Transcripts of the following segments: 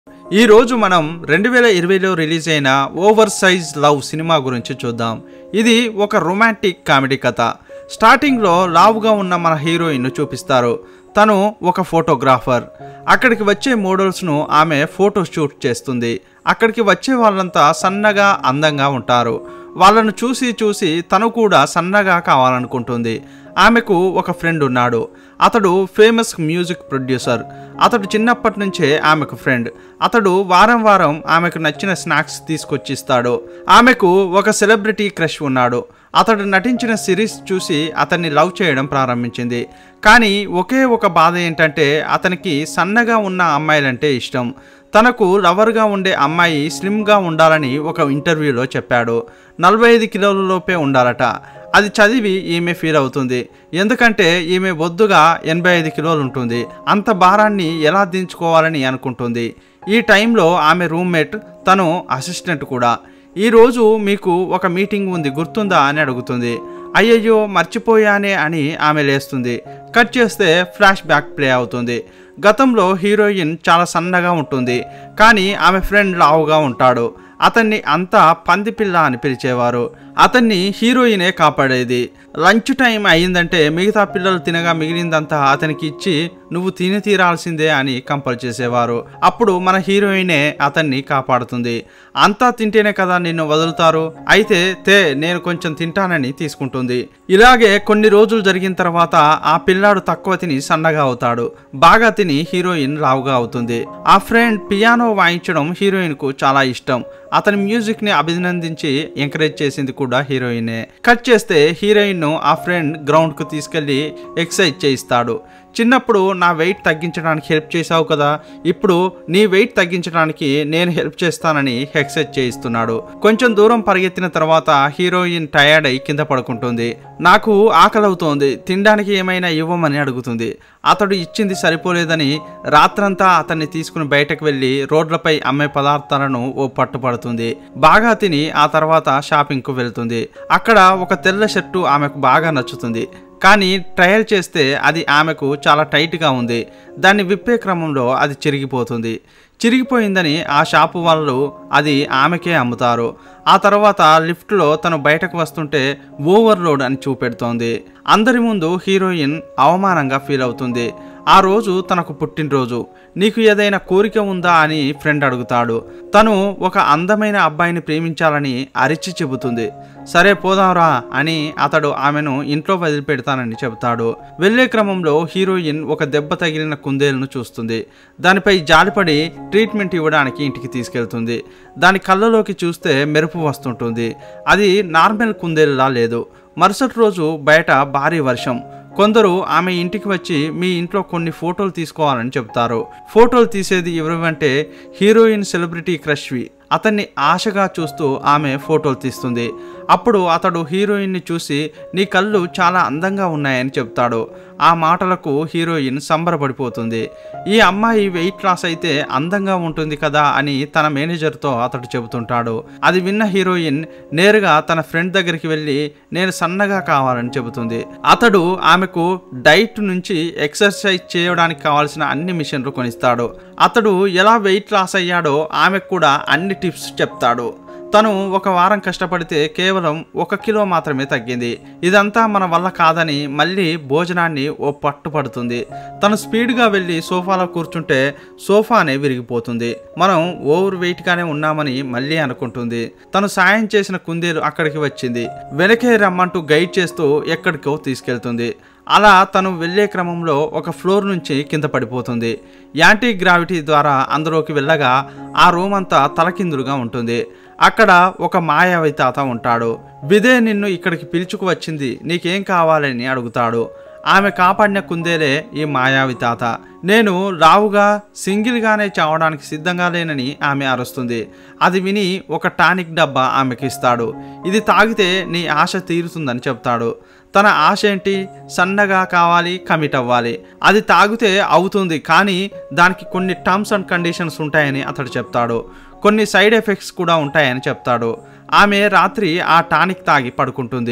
ఈ రోజు మనం రెండు వేల ఇరవైలో రిలీజ్ అయిన ఓవర్ సైజ్ లవ్ సినిమా గురించి చూద్దాం ఇది ఒక రొమాంటిక్ కామెడీ కథ స్టార్టింగ్లో లావుగా ఉన్న మన హీరోయిన్ను చూపిస్తారు తను ఒక ఫోటోగ్రాఫర్ అక్కడికి వచ్చే మోడల్స్ను ఆమె ఫోటో షూట్ చేస్తుంది అక్కడికి వచ్చే వాళ్ళంతా సన్నగా అందంగా ఉంటారు వాళ్ళను చూసి చూసి తను కూడా సన్నగా కావాలనుకుంటుంది ఆమెకు ఒక ఫ్రెండ్ ఉన్నాడు అతడు ఫేమస్ మ్యూజిక్ ప్రొడ్యూసర్ అతడు చిన్నప్పటి నుంచే ఆమెకు ఫ్రెండ్ అతడు వారం వారం ఆమెకు నచ్చిన స్నాక్స్ తీసుకొచ్చిస్తాడు ఆమెకు ఒక సెలబ్రిటీ క్రష్ ఉన్నాడు అతడు నటించిన సిరీస్ చూసి అతన్ని లవ్ చేయడం ప్రారంభించింది కానీ ఒకే ఒక బాధ ఏంటంటే అతనికి సన్నగా ఉన్న అమ్మాయిలంటే ఇష్టం తనకు లవర్గా ఉండే అమ్మాయి స్లిమ్గా ఉండాలని ఒక ఇంటర్వ్యూలో చెప్పాడు నలభై ఐదు కిలోల లోపే ఉండాలట అది చదివి ఈమె ఫీల్ అవుతుంది ఎందుకంటే ఈమె బొద్దుగా ఎనభై ఐదు కిలోలు ఉంటుంది అంత భారాన్ని ఎలా దించుకోవాలని అనుకుంటుంది ఈ టైంలో ఆమె రూమ్మేట్ తను అసిస్టెంట్ కూడా ఈరోజు మీకు ఒక మీటింగ్ ఉంది గుర్తుందా అని అడుగుతుంది అయ్యయ్యో మర్చిపోయానే అని ఆమె లేస్తుంది కట్ చేస్తే ఫ్లాష్ బ్యాక్ ప్లే అవుతుంది గతంలో హీరోయిన్ చాలా సన్నగా ఉంటుంది కానీ ఆమె ఫ్రెండ్ లావుగా ఉంటాడు అతన్ని అంతా పందిపిల్ల అని పిలిచేవారు అతన్ని హీరోయినే కాపాడేది లంచ్ టైం అయ్యిందంటే మిగతా పిల్లలు తినగా మిగిలిందంతా అతనికి ఇచ్చి నువ్వు తిని తీరాల్సిందే అని కంపల్ చేసేవారు అప్పుడు మన హీరోయినే అతన్ని కాపాడుతుంది అంతా తింటేనే కదా నిన్ను వదులుతారు అయితే తే నేను కొంచెం తింటానని తీసుకుంటుంది ఇలాగే కొన్ని రోజులు జరిగిన తర్వాత ఆ పిల్లాడు తక్కువ తిని సన్నగా అవుతాడు బాగా తిని హీరోయిన్ లావుగా అవుతుంది ఆ ఫ్రెండ్ పియానో వాయించడం హీరోయిన్ కు చాలా ఇష్టం అతని మ్యూజిక్ ని అభినందించి ఎంకరేజ్ చేసింది కూడా హీరోయినే కట్ చేస్తే హీరోయిన్ ను ఆ ఫ్రెండ్ గ్రౌండ్ కు తీసుకెళ్లి ఎక్సర్సైజ్ చేయిస్తాడు చిన్నప్పుడు నా వెయిట్ తగ్గించడానికి హెల్ప్ చేశావు కదా ఇప్పుడు నీ వెయిట్ తగ్గించడానికి నేను హెల్ప్ చేస్తానని ఎక్సర్సైజ్ చేయిస్తున్నాడు కొంచెం దూరం పరిగెత్తిన తర్వాత హీరోయిన్ టయర్డ్ అయి కింద పడుకుంటుంది నాకు ఆకలవుతోంది తినడానికి ఏమైనా ఇవ్వమని అడుగుతుంది అతడు ఇచ్చింది సరిపోలేదని రాత్రంతా అతన్ని తీసుకుని బయటకు వెళ్ళి రోడ్లపై అమ్మే పదార్థాలను ఓ పట్టుపడుతుంది బాగా తిని ఆ తర్వాత షాపింగ్కు వెళ్తుంది అక్కడ ఒక తెల్ల షర్టు ఆమెకు బాగా నచ్చుతుంది కానీ ట్రయల్ చేస్తే అది ఆమెకు చాలా టైట్గా ఉంది దాన్ని విప్పే క్రమంలో అది చిరిగిపోతుంది చిరిగిపోయిందని ఆ షాపు వాళ్ళు అది ఆమెకే అమ్ముతారు ఆ తర్వాత లిఫ్ట్లో తను బయటకు వస్తుంటే ఓవర్లోడ్ అని చూపెడుతోంది అందరి ముందు హీరోయిన్ అవమానంగా ఫీల్ అవుతుంది ఆ రోజు తనకు పుట్టినరోజు నీకు ఏదైనా కోరిక ఉందా అని ఫ్రెండ్ అడుగుతాడు తను ఒక అందమైన అబ్బాయిని ప్రేమించాలని అరిచి చెబుతుంది సరే పోదాంరా అని అతడు ఆమెను ఇంట్లో వదిలిపెడతానని చెబుతాడు వెళ్లే క్రమంలో హీరోయిన్ ఒక దెబ్బ తగిలిన కుందేలును చూస్తుంది దానిపై జాలిపడి ట్రీట్మెంట్ ఇవ్వడానికి ఇంటికి తీసుకెళ్తుంది దాని కళ్ళలోకి చూస్తే మెరుపు వస్తుంటుంది అది నార్మల్ కుందేలులా లేదు మరుసటి రోజు బయట భారీ వర్షం కొందరు ఆమె ఇంటికి వచ్చి మీ ఇంట్లో కొన్ని ఫోటోలు తీసుకోవాలని చెబుతారు ఫోటోలు తీసేది ఎవరివంటే హీరోయిన్ సెలబ్రిటీ క్రష్వి అతన్ని ఆశగా చూస్తూ ఆమె ఫోటోలు తీస్తుంది అప్పుడు అతడు హీరోయిన్ని చూసి నీ కళ్ళు చాలా అందంగా ఉన్నాయని చెప్తాడు ఆ మాటలకు హీరోయిన్ సంబరపడిపోతుంది ఈ అమ్మాయి వెయిట్ లాస్ అయితే అందంగా ఉంటుంది కదా అని తన మేనేజర్తో అతడు చెబుతుంటాడు అది విన్న హీరోయిన్ నేరుగా తన ఫ్రెండ్ దగ్గరికి వెళ్ళి నేను సన్నగా కావాలని చెబుతుంది అతడు ఆమెకు డైట్ నుంచి ఎక్సర్సైజ్ చేయడానికి కావాల్సిన అన్ని మిషన్లు కొనిస్తాడు అతడు ఎలా వెయిట్ లాస్ అయ్యాడో ఆమెకు కూడా అన్ని టిప్స్ చెప్తాడు తను ఒక వారం కష్టపడితే కేవలం ఒక కిలో మాత్రమే తగ్గింది ఇదంతా మన వల్ల కాదని మళ్ళీ భోజనాన్ని ఓ పట్టు పడుతుంది తను స్పీడ్గా వెళ్ళి సోఫాలో కూర్చుంటే సోఫానే విరిగిపోతుంది మనం ఓవర్ వెయిట్గానే ఉన్నామని మళ్ళీ అనుకుంటుంది తను సాయం చేసిన కుందేలు అక్కడికి వచ్చింది వెనకే రమ్మంటూ గైడ్ చేస్తూ ఎక్కడికో తీసుకెళ్తుంది అలా తను వెళ్ళే క్రమంలో ఒక ఫ్లోర్ నుంచి కింద పడిపోతుంది యాంటీ గ్రావిటీ ద్వారా అందులోకి వెళ్ళగా ఆ రూమ్ అంతా తలకిందులుగా ఉంటుంది అక్కడ ఒక మాయావి తాత ఉంటాడు విదే నిన్ను ఇక్కడికి పిలుచుకు వచ్చింది నీకేం కావాలని అడుగుతాడు ఆమె కాపాడిన కుందేలే ఈ మాయావి తాత నేను రావుగా సింగిల్గానే చావడానికి సిద్ధంగా లేనని ఆమె అరుస్తుంది అది విని ఒక టానిక్ డబ్బా ఆమెకి ఇస్తాడు ఇది తాగితే నీ ఆశ తీరుతుందని చెప్తాడు తన ఆశ ఏంటి సన్నగా కావాలి కమిట్ అవ్వాలి అది తాగితే అవుతుంది కానీ దానికి కొన్ని టర్మ్స్ అండ్ కండిషన్స్ ఉంటాయని అతడు చెప్తాడు కొన్ని సైడ్ ఎఫెక్ట్స్ కూడా ఉంటాయని చెప్తాడు ఆమె రాత్రి ఆ టానిక్ తాగి పడుకుంటుంది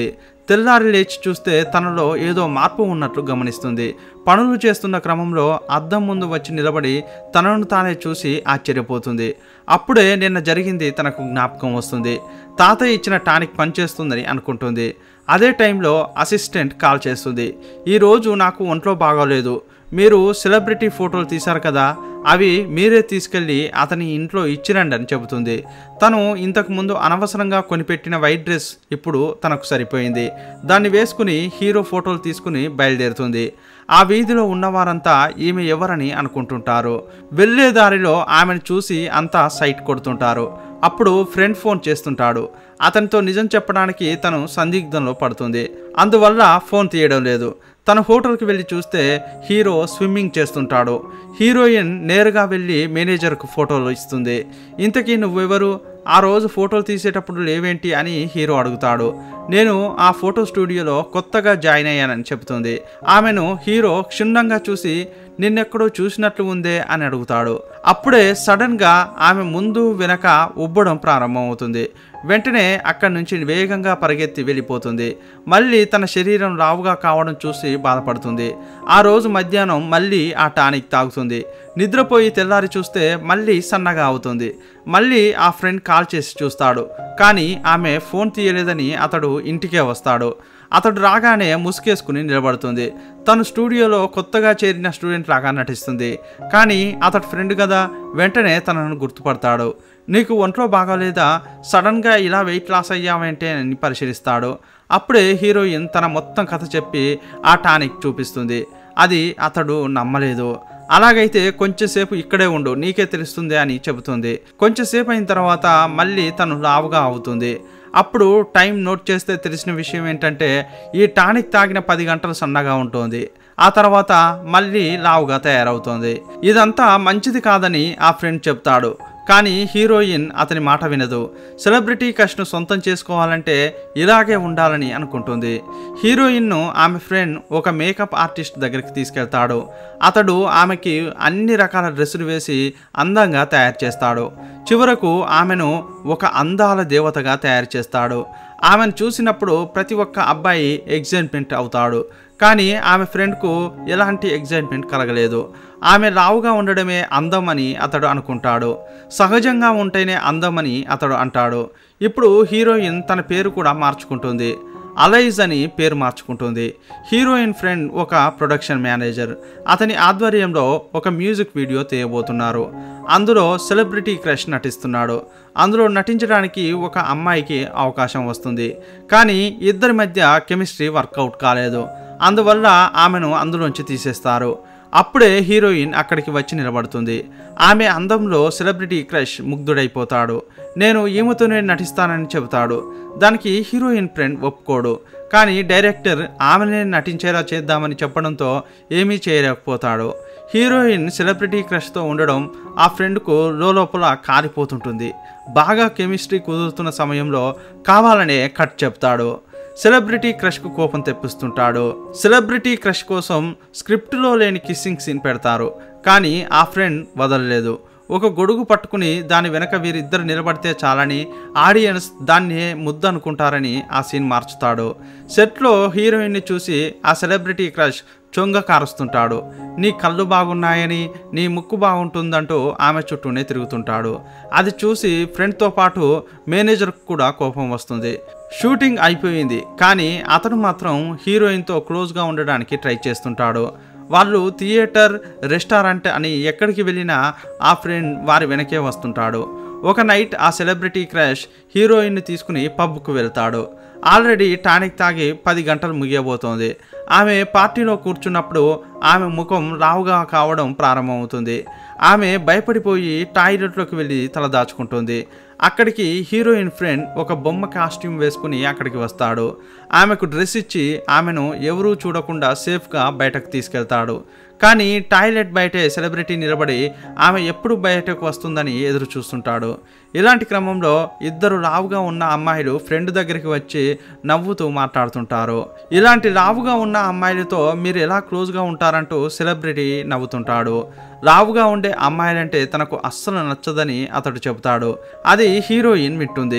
తెల్లారి లేచి చూస్తే తనలో ఏదో మార్పు ఉన్నట్లు గమనిస్తుంది పనులు చేస్తున్న క్రమంలో అద్దం ముందు వచ్చి నిలబడి తనను తానే చూసి ఆశ్చర్యపోతుంది అప్పుడే నిన్న జరిగింది తనకు జ్ఞాపకం వస్తుంది తాతయ్య ఇచ్చిన టానిక్ పనిచేస్తుందని అనుకుంటుంది అదే టైంలో అసిస్టెంట్ కాల్ చేస్తుంది ఈరోజు నాకు ఒంట్లో బాగోలేదు మీరు సెలబ్రిటీ ఫోటోలు తీశారు కదా అవి మీరే తీసుకెళ్ళి అతని ఇంట్లో ఇచ్చిరండి అని చెబుతుంది తను ఇంతకు ముందు అనవసరంగా కొనిపెట్టిన వైట్ డ్రెస్ ఇప్పుడు తనకు సరిపోయింది దాన్ని వేసుకుని హీరో ఫోటోలు తీసుకుని బయలుదేరుతుంది ఆ వీధిలో ఉన్నవారంతా ఈమె ఎవరని అనుకుంటుంటారు వెళ్ళే దారిలో ఆమెను చూసి అంతా సైట్ కొడుతుంటారు అప్పుడు ఫ్రెండ్ ఫోన్ చేస్తుంటాడు అతనితో నిజం చెప్పడానికి తను సందిగ్ధంలో పడుతుంది అందువల్ల ఫోన్ తీయడం లేదు తన హోటల్కి వెళ్ళి చూస్తే హీరో స్విమ్మింగ్ చేస్తుంటాడు హీరోయిన్ నేరుగా వెళ్ళి మేనేజర్కు ఫోటోలు ఇస్తుంది ఇంతకీ నువ్వెవరు ఆ రోజు ఫోటోలు తీసేటప్పుడు లేవేంటి అని హీరో అడుగుతాడు నేను ఆ ఫోటో స్టూడియోలో కొత్తగా జాయిన్ అయ్యానని చెబుతుంది ఆమెను హీరో క్షుణ్ణంగా చూసి నిన్నెక్కడో చూసినట్లు ఉందే అని అడుగుతాడు అప్పుడే సడన్గా ఆమె ముందు వెనక ఉబ్బడం ప్రారంభమవుతుంది వెంటనే అక్కడి నుంచి వేగంగా పరిగెత్తి వెళ్ళిపోతుంది మళ్ళీ తన శరీరం లావుగా కావడం చూసి బాధపడుతుంది ఆ రోజు మధ్యాహ్నం మళ్ళీ ఆ టానిక్ తాగుతుంది నిద్రపోయి తెల్లారి చూస్తే మళ్ళీ సన్నగా అవుతుంది మళ్ళీ ఆ ఫ్రెండ్ కాల్ చేసి చూస్తాడు కానీ ఆమె ఫోన్ తీయలేదని అతడు ఇంటికే వస్తాడు అతడు రాగానే ముసుగేసుకుని నిలబడుతుంది తను స్టూడియోలో కొత్తగా చేరిన స్టూడెంట్ లాగా నటిస్తుంది కానీ అతడు ఫ్రెండ్ కదా వెంటనే తనను గుర్తుపడతాడు నీకు ఒంట్లో బాగాలేదా సడన్గా ఇలా వెయిట్ లాస్ అయ్యావేంటే అని పరిశీలిస్తాడు అప్పుడే హీరోయిన్ తన మొత్తం కథ చెప్పి ఆ టానిక్ చూపిస్తుంది అది అతడు నమ్మలేదు అలాగైతే కొంచెంసేపు ఇక్కడే ఉండు నీకే తెలుస్తుంది అని చెబుతుంది కొంచెంసేపు అయిన తర్వాత మళ్ళీ తను లావుగా అవుతుంది అప్పుడు టైం నోట్ చేస్తే తెలిసిన విషయం ఏంటంటే ఈ టానిక్ తాగిన పది గంటలు సన్నగా ఉంటుంది ఆ తర్వాత మళ్ళీ లావుగా తయారవుతోంది ఇదంతా మంచిది కాదని ఆ ఫ్రెండ్ చెప్తాడు కానీ హీరోయిన్ అతని మాట వినదు సెలబ్రిటీ కష్ను సొంతం చేసుకోవాలంటే ఇలాగే ఉండాలని అనుకుంటుంది హీరోయిన్ను ఆమె ఫ్రెండ్ ఒక మేకప్ ఆర్టిస్ట్ దగ్గరికి తీసుకెళ్తాడు అతడు ఆమెకి అన్ని రకాల డ్రెస్సులు వేసి అందంగా తయారు చేస్తాడు చివరకు ఆమెను ఒక అందాల దేవతగా తయారు చేస్తాడు ఆమెను చూసినప్పుడు ప్రతి ఒక్క అబ్బాయి ఎగ్జైట్మెంట్ అవుతాడు కానీ ఆమె ఫ్రెండ్కు ఎలాంటి ఎగ్జైట్మెంట్ కలగలేదు ఆమె లావుగా ఉండడమే అందం అని అతడు అనుకుంటాడు సహజంగా ఉంటేనే అందం అని అతడు అంటాడు ఇప్పుడు హీరోయిన్ తన పేరు కూడా మార్చుకుంటుంది అలైజ్ అని పేరు మార్చుకుంటుంది హీరోయిన్ ఫ్రెండ్ ఒక ప్రొడక్షన్ మేనేజర్ అతని ఆధ్వర్యంలో ఒక మ్యూజిక్ వీడియో తీయబోతున్నారు అందులో సెలబ్రిటీ క్రష్ నటిస్తున్నాడు అందులో నటించడానికి ఒక అమ్మాయికి అవకాశం వస్తుంది కానీ ఇద్దరి మధ్య కెమిస్ట్రీ వర్కౌట్ కాలేదు అందువల్ల ఆమెను అందులోంచి తీసేస్తారు అప్పుడే హీరోయిన్ అక్కడికి వచ్చి నిలబడుతుంది ఆమె అందంలో సెలబ్రిటీ క్రష్ ముగ్ధుడైపోతాడు నేను ఈమెతోనే నటిస్తానని చెబుతాడు దానికి హీరోయిన్ ఫ్రెండ్ ఒప్పుకోడు కానీ డైరెక్టర్ ఆమెనే నటించేలా చేద్దామని చెప్పడంతో ఏమీ చేయలేకపోతాడు హీరోయిన్ సెలబ్రిటీ క్రష్తో ఉండడం ఆ ఫ్రెండ్కు లోపల కాలిపోతుంటుంది బాగా కెమిస్ట్రీ కుదురుతున్న సమయంలో కావాలనే కట్ చెప్తాడు సెలబ్రిటీ క్రష్కు కోపం తెప్పిస్తుంటాడు సెలబ్రిటీ క్రష్ కోసం స్క్రిప్ట్లో లేని కిస్సింగ్ సీన్ పెడతారు కానీ ఆ ఫ్రెండ్ వదలలేదు ఒక గొడుగు పట్టుకుని దాని వెనక వీరిద్దరు నిలబడితే చాలని ఆడియన్స్ దాన్ని ముద్దు అనుకుంటారని ఆ సీన్ మార్చుతాడు సెట్లో హీరోయిన్ని చూసి ఆ సెలబ్రిటీ క్రష్ చొంగ కారుస్తుంటాడు నీ కళ్ళు బాగున్నాయని నీ ముక్కు బాగుంటుందంటూ ఆమె చుట్టూనే తిరుగుతుంటాడు అది చూసి ఫ్రెండ్తో పాటు మేనేజర్కు కూడా కోపం వస్తుంది షూటింగ్ అయిపోయింది కానీ అతను మాత్రం హీరోయిన్తో క్లోజ్గా ఉండడానికి ట్రై చేస్తుంటాడు వాళ్ళు థియేటర్ రెస్టారెంట్ అని ఎక్కడికి వెళ్ళినా ఆ ఫ్రెండ్ వారి వెనకే వస్తుంటాడు ఒక నైట్ ఆ సెలబ్రిటీ క్రష్ హీరోయిన్ని తీసుకుని పబ్కు వెళ్తాడు ఆల్రెడీ టానిక్ తాగి పది గంటలు ముగియబోతోంది ఆమె పార్టీలో కూర్చున్నప్పుడు ఆమె ముఖం లావుగా కావడం ప్రారంభమవుతుంది ఆమె భయపడిపోయి టాయిలెట్లోకి వెళ్ళి తలదాచుకుంటుంది అక్కడికి హీరోయిన్ ఫ్రెండ్ ఒక బొమ్మ కాస్ట్యూమ్ వేసుకుని అక్కడికి వస్తాడు ఆమెకు డ్రెస్ ఇచ్చి ఆమెను ఎవరూ చూడకుండా సేఫ్గా బయటకు తీసుకెళ్తాడు కానీ టాయిలెట్ బయటే సెలబ్రిటీ నిలబడి ఆమె ఎప్పుడు బయటకు వస్తుందని ఎదురు చూస్తుంటాడు ఇలాంటి క్రమంలో ఇద్దరు లావుగా ఉన్న అమ్మాయిలు ఫ్రెండ్ దగ్గరికి వచ్చి నవ్వుతూ మాట్లాడుతుంటారు ఇలాంటి లావుగా ఉన్న అమ్మాయిలతో మీరు ఎలా క్లోజ్గా ఉంటారంటూ సెలబ్రిటీ నవ్వుతుంటాడు లావుగా ఉండే అమ్మాయిలంటే తనకు అస్సలు నచ్చదని అతడు చెబుతాడు అది హీరోయిన్ వింటుంది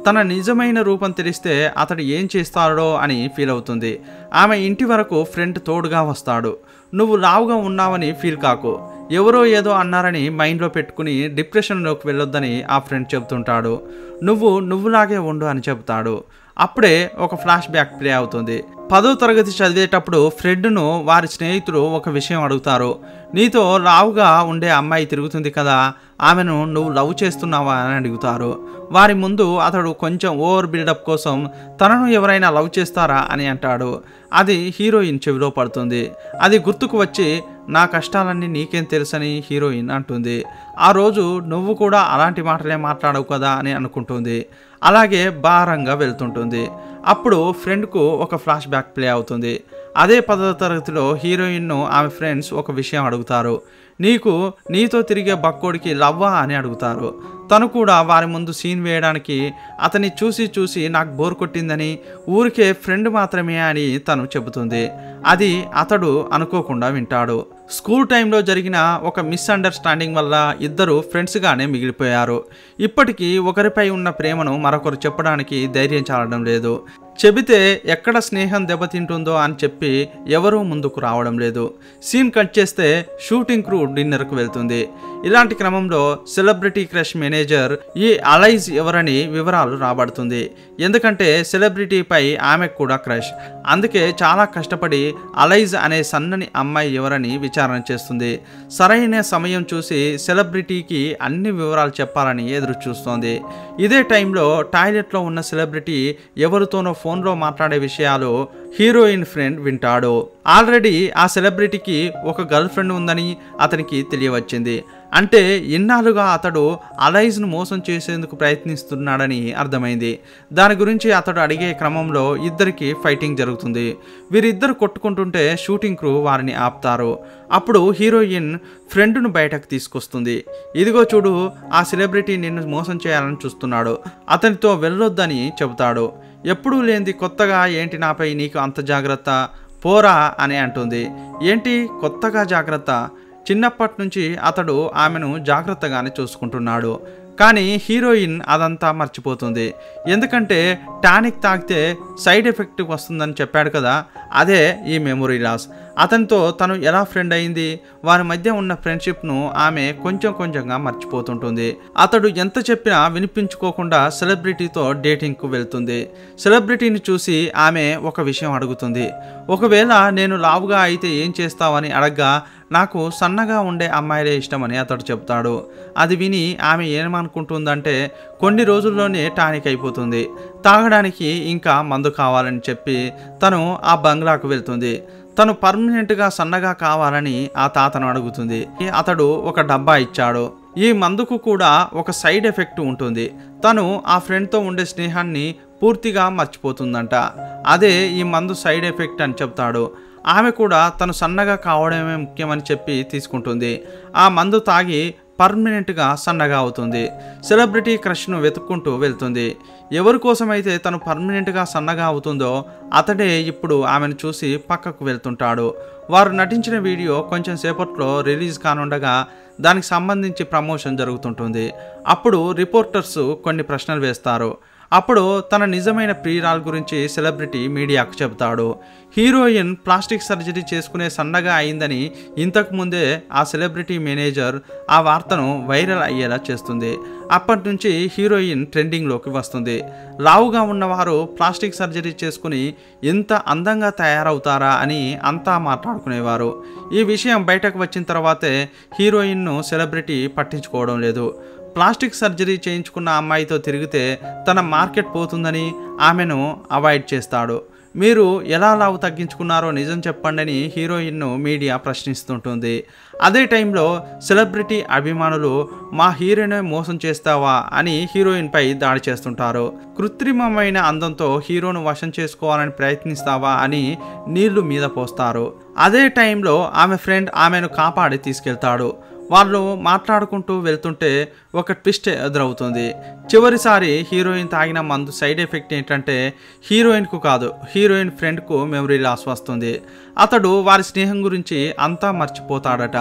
తన నిజమైన రూపం తెలిస్తే అతడు ఏం చేస్తాడో అని ఫీల్ అవుతుంది ఆమె ఇంటి వరకు ఫ్రెండ్ తోడుగా వస్తాడు నువ్వు లావుగా ఉన్నావని ఫీల్ కాకు ఎవరో ఏదో అన్నారని మైండ్లో పెట్టుకుని డిప్రెషన్లోకి వెళ్ళొద్దని ఆ ఫ్రెండ్ చెబుతుంటాడు నువ్వు నువ్వులాగే ఉండు అని చెబుతాడు అప్పుడే ఒక ఫ్లాష్ బ్యాక్ ప్లే అవుతుంది పదో తరగతి చదివేటప్పుడు ఫ్రెండ్ను వారి స్నేహితులు ఒక విషయం అడుగుతారు నీతో లావుగా ఉండే అమ్మాయి తిరుగుతుంది కదా ఆమెను నువ్వు లవ్ చేస్తున్నావా అని అడుగుతారు వారి ముందు అతడు కొంచెం ఓవర్ బిల్డప్ కోసం తనను ఎవరైనా లవ్ చేస్తారా అని అంటాడు అది హీరోయిన్ చెవిలో పడుతుంది అది గుర్తుకు వచ్చి నా కష్టాలన్నీ నీకేం తెలుసని హీరోయిన్ అంటుంది ఆ రోజు నువ్వు కూడా అలాంటి మాటలే మాట్లాడవు కదా అని అనుకుంటుంది అలాగే భారంగా వెళ్తుంటుంది అప్పుడు ఫ్రెండ్కు ఒక ఫ్లాష్ బ్యాక్ ప్లే అవుతుంది అదే పదో తరగతిలో హీరోయిన్ను ఆమె ఫ్రెండ్స్ ఒక విషయం అడుగుతారు నీకు నీతో తిరిగే బక్కోడికి లవ్వా అని అడుగుతారు తను కూడా వారి ముందు సీన్ వేయడానికి అతన్ని చూసి చూసి నాకు బోర్ కొట్టిందని ఊరికే ఫ్రెండ్ మాత్రమే అని తను చెబుతుంది అది అతడు అనుకోకుండా వింటాడు స్కూల్ టైంలో జరిగిన ఒక మిస్అండర్స్టాండింగ్ వల్ల ఇద్దరు ఫ్రెండ్స్గానే మిగిలిపోయారు ఇప్పటికీ ఒకరిపై ఉన్న ప్రేమను మరొకరు చెప్పడానికి ధైర్యం చాలడం లేదు చెబితే ఎక్కడ స్నేహం దెబ్బతింటుందో అని చెప్పి ఎవరూ ముందుకు రావడం లేదు సీన్ కట్ చేస్తే షూటింగ్ క్రూ డిన్నర్కు వెళ్తుంది ఇలాంటి క్రమంలో సెలబ్రిటీ క్రష్ మేనేజర్ ఈ అలైజ్ ఎవరని వివరాలు రాబడుతుంది ఎందుకంటే సెలబ్రిటీపై ఆమెకు కూడా క్రష్ అందుకే చాలా కష్టపడి అలైజ్ అనే సన్నని అమ్మాయి ఎవరని విచారణ చేస్తుంది సరైన సమయం చూసి సెలబ్రిటీకి అన్ని వివరాలు చెప్పాలని ఎదురు చూస్తోంది ఇదే టైంలో టాయిలెట్లో ఉన్న సెలబ్రిటీ ఎవరితోనో ఫోన్లో మాట్లాడే విషయాలు హీరోయిన్ ఫ్రెండ్ వింటాడు ఆల్రెడీ ఆ సెలబ్రిటీకి ఒక గర్ల్ ఫ్రెండ్ ఉందని అతనికి తెలియవచ్చింది అంటే ఇన్నాళ్ళుగా అతడు అలైజ్ను మోసం చేసేందుకు ప్రయత్నిస్తున్నాడని అర్థమైంది దాని గురించి అతడు అడిగే క్రమంలో ఇద్దరికి ఫైటింగ్ జరుగుతుంది వీరిద్దరు కొట్టుకుంటుంటే షూటింగ్ క్రూ వారిని ఆపుతారు అప్పుడు హీరోయిన్ ఫ్రెండ్ను బయటకు తీసుకొస్తుంది ఇదిగో చూడు ఆ సెలబ్రిటీ నిన్ను మోసం చేయాలని చూస్తున్నాడు అతనితో వెళ్ళొద్దని చెబుతాడు ఎప్పుడూ లేనిది కొత్తగా ఏంటి నాపై నీకు అంత జాగ్రత్త పోరా అని అంటుంది ఏంటి కొత్తగా జాగ్రత్త చిన్నప్పటి నుంచి అతడు ఆమెను జాగ్రత్తగానే చూసుకుంటున్నాడు కానీ హీరోయిన్ అదంతా మర్చిపోతుంది ఎందుకంటే టానిక్ తాగితే సైడ్ ఎఫెక్ట్ వస్తుందని చెప్పాడు కదా అదే ఈ మెమొరీ లాస్ అతనితో తను ఎలా ఫ్రెండ్ అయింది వారి మధ్య ఉన్న ఫ్రెండ్షిప్ను ఆమె కొంచెం కొంచెంగా మర్చిపోతుంటుంది అతడు ఎంత చెప్పినా వినిపించుకోకుండా సెలబ్రిటీతో డేటింగ్కు వెళ్తుంది సెలబ్రిటీని చూసి ఆమె ఒక విషయం అడుగుతుంది ఒకవేళ నేను లావుగా అయితే ఏం చేస్తావని అడగ్గా నాకు సన్నగా ఉండే అమ్మాయిలే ఇష్టమని అతడు చెప్తాడు అది విని ఆమె ఏమనుకుంటుందంటే కొన్ని రోజుల్లోనే టానిక్ అయిపోతుంది తాగడానికి ఇంకా మందు కావాలని చెప్పి తను ఆ బంగ్లాకు వెళ్తుంది తను పర్మనెంట్గా సన్నగా కావాలని ఆ తాతను అడుగుతుంది అతడు ఒక డబ్బా ఇచ్చాడు ఈ మందుకు కూడా ఒక సైడ్ ఎఫెక్ట్ ఉంటుంది తను ఆ ఫ్రెండ్తో ఉండే స్నేహాన్ని పూర్తిగా మర్చిపోతుందంట అదే ఈ మందు సైడ్ ఎఫెక్ట్ అని చెప్తాడు ఆమె కూడా తను సన్నగా కావడమే ముఖ్యమని చెప్పి తీసుకుంటుంది ఆ మందు తాగి పర్మనెంట్గా సన్నగా అవుతుంది సెలబ్రిటీ క్రష్ను వెతుక్కుంటూ వెళ్తుంది ఎవరి కోసమైతే తను పర్మనెంట్గా సన్నగా అవుతుందో అతడే ఇప్పుడు ఆమెను చూసి పక్కకు వెళ్తుంటాడు వారు నటించిన వీడియో కొంచెం సేపట్లో రిలీజ్ కానుండగా దానికి సంబంధించి ప్రమోషన్ జరుగుతుంటుంది అప్పుడు రిపోర్టర్స్ కొన్ని ప్రశ్నలు వేస్తారు అప్పుడు తన నిజమైన ప్రియురాల గురించి సెలబ్రిటీ మీడియాకు చెబుతాడు హీరోయిన్ ప్లాస్టిక్ సర్జరీ చేసుకునే సన్నగా అయిందని ఇంతకు ముందే ఆ సెలబ్రిటీ మేనేజర్ ఆ వార్తను వైరల్ అయ్యేలా చేస్తుంది అప్పటి నుంచి హీరోయిన్ ట్రెండింగ్లోకి వస్తుంది లావుగా ఉన్నవారు ప్లాస్టిక్ సర్జరీ చేసుకుని ఇంత అందంగా తయారవుతారా అని అంతా మాట్లాడుకునేవారు ఈ విషయం బయటకు వచ్చిన తర్వాతే హీరోయిన్ను సెలబ్రిటీ పట్టించుకోవడం లేదు ప్లాస్టిక్ సర్జరీ చేయించుకున్న అమ్మాయితో తిరిగితే తన మార్కెట్ పోతుందని ఆమెను అవాయిడ్ చేస్తాడు మీరు ఎలా లావు తగ్గించుకున్నారో నిజం చెప్పండి అని హీరోయిన్ను మీడియా ప్రశ్నిస్తుంటుంది అదే టైంలో సెలబ్రిటీ అభిమానులు మా హీరోయిన్ మోసం చేస్తావా అని హీరోయిన్పై దాడి చేస్తుంటారు కృత్రిమమైన అందంతో హీరోను వశం చేసుకోవాలని ప్రయత్నిస్తావా అని నీళ్లు మీద పోస్తారు అదే టైంలో ఆమె ఫ్రెండ్ ఆమెను కాపాడి తీసుకెళ్తాడు వాళ్ళు మాట్లాడుకుంటూ వెళ్తుంటే ఒక ట్విస్ట్ ఎదురవుతుంది చివరిసారి హీరోయిన్ తాగిన మందు సైడ్ ఎఫెక్ట్ ఏంటంటే హీరోయిన్కు కాదు హీరోయిన్ ఫ్రెండ్కు మెమరీ లాస్ వస్తుంది అతడు వారి స్నేహం గురించి అంతా మర్చిపోతాడట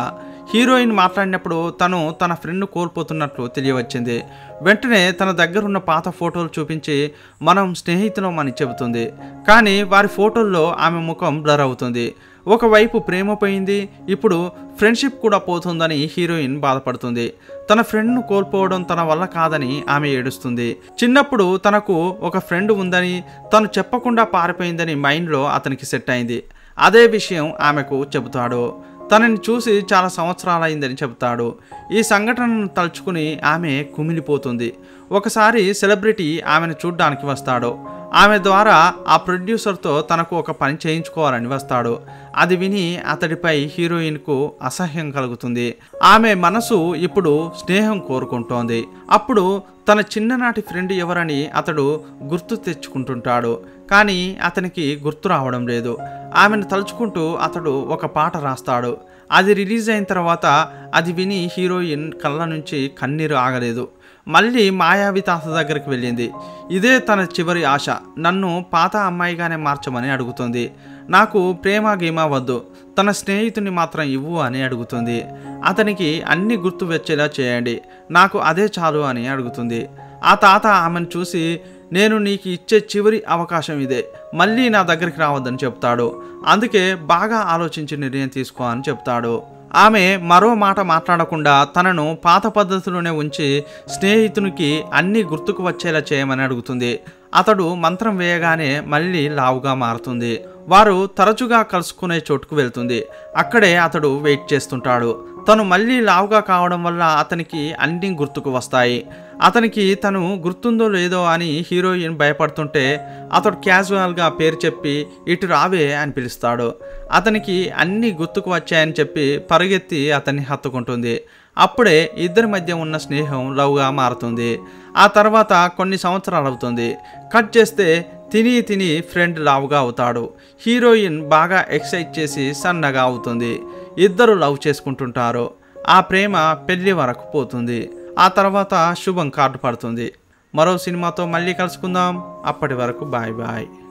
హీరోయిన్ మాట్లాడినప్పుడు తను తన ఫ్రెండ్ కోల్పోతున్నట్లు తెలియవచ్చింది వెంటనే తన దగ్గర ఉన్న పాత ఫోటోలు చూపించి మనం స్నేహితులం అని చెబుతుంది కానీ వారి ఫోటోల్లో ఆమె ముఖం బ్లర్ అవుతుంది ఒకవైపు ప్రేమ పోయింది ఇప్పుడు ఫ్రెండ్షిప్ కూడా పోతుందని హీరోయిన్ బాధపడుతుంది తన ఫ్రెండ్ను కోల్పోవడం తన వల్ల కాదని ఆమె ఏడుస్తుంది చిన్నప్పుడు తనకు ఒక ఫ్రెండ్ ఉందని తను చెప్పకుండా పారిపోయిందని మైండ్లో అతనికి సెట్ అయింది అదే విషయం ఆమెకు చెబుతాడు తనని చూసి చాలా సంవత్సరాలైందని చెబుతాడు ఈ సంఘటనను తలుచుకుని ఆమె కుమిలిపోతుంది ఒకసారి సెలబ్రిటీ ఆమెను చూడ్డానికి వస్తాడు ఆమె ద్వారా ఆ ప్రొడ్యూసర్తో తనకు ఒక పని చేయించుకోవాలని వస్తాడు అది విని అతడిపై హీరోయిన్కు అసహ్యం కలుగుతుంది ఆమె మనసు ఇప్పుడు స్నేహం కోరుకుంటోంది అప్పుడు తన చిన్ననాటి ఫ్రెండ్ ఎవరని అతడు గుర్తు తెచ్చుకుంటుంటాడు కానీ అతనికి గుర్తు రావడం లేదు ఆమెను తలుచుకుంటూ అతడు ఒక పాట రాస్తాడు అది రిలీజ్ అయిన తర్వాత అది విని హీరోయిన్ కళ్ళ నుంచి కన్నీరు ఆగలేదు మళ్ళీ మాయావి తాత దగ్గరికి వెళ్ళింది ఇదే తన చివరి ఆశ నన్ను పాత అమ్మాయిగానే మార్చమని అడుగుతుంది నాకు ప్రేమ గీమ వద్దు తన స్నేహితుని మాత్రం ఇవ్వు అని అడుగుతుంది అతనికి అన్ని గుర్తు వచ్చేలా చేయండి నాకు అదే చాలు అని అడుగుతుంది ఆ తాత ఆమెను చూసి నేను నీకు ఇచ్చే చివరి అవకాశం ఇదే మళ్ళీ నా దగ్గరికి రావద్దని చెప్తాడు అందుకే బాగా ఆలోచించి నిర్ణయం తీసుకో అని చెప్తాడు ఆమె మరో మాట మాట్లాడకుండా తనను పాత పద్ధతిలోనే ఉంచి స్నేహితునికి అన్ని గుర్తుకు వచ్చేలా చేయమని అడుగుతుంది అతడు మంత్రం వేయగానే మళ్ళీ లావుగా మారుతుంది వారు తరచుగా కలుసుకునే చోటుకు వెళ్తుంది అక్కడే అతడు వెయిట్ చేస్తుంటాడు తను మళ్ళీ లావుగా కావడం వల్ల అతనికి అన్ని గుర్తుకు వస్తాయి అతనికి తను గుర్తుందో లేదో అని హీరోయిన్ భయపడుతుంటే అతడు క్యాజువల్గా పేరు చెప్పి ఇటు రావే అని పిలుస్తాడు అతనికి అన్ని గుర్తుకు వచ్చాయని చెప్పి పరిగెత్తి అతన్ని హత్తుకుంటుంది అప్పుడే ఇద్దరి మధ్య ఉన్న స్నేహం లవ్గా మారుతుంది ఆ తర్వాత కొన్ని సంవత్సరాలు అవుతుంది కట్ చేస్తే తిని తిని ఫ్రెండ్ లావుగా అవుతాడు హీరోయిన్ బాగా ఎక్సైట్ చేసి సన్నగా అవుతుంది ఇద్దరు లవ్ చేసుకుంటుంటారు ఆ ప్రేమ పెళ్లి వరకు పోతుంది ఆ తర్వాత శుభం కార్డు పడుతుంది మరో సినిమాతో మళ్ళీ కలుసుకుందాం అప్పటి వరకు బాయ్ బాయ్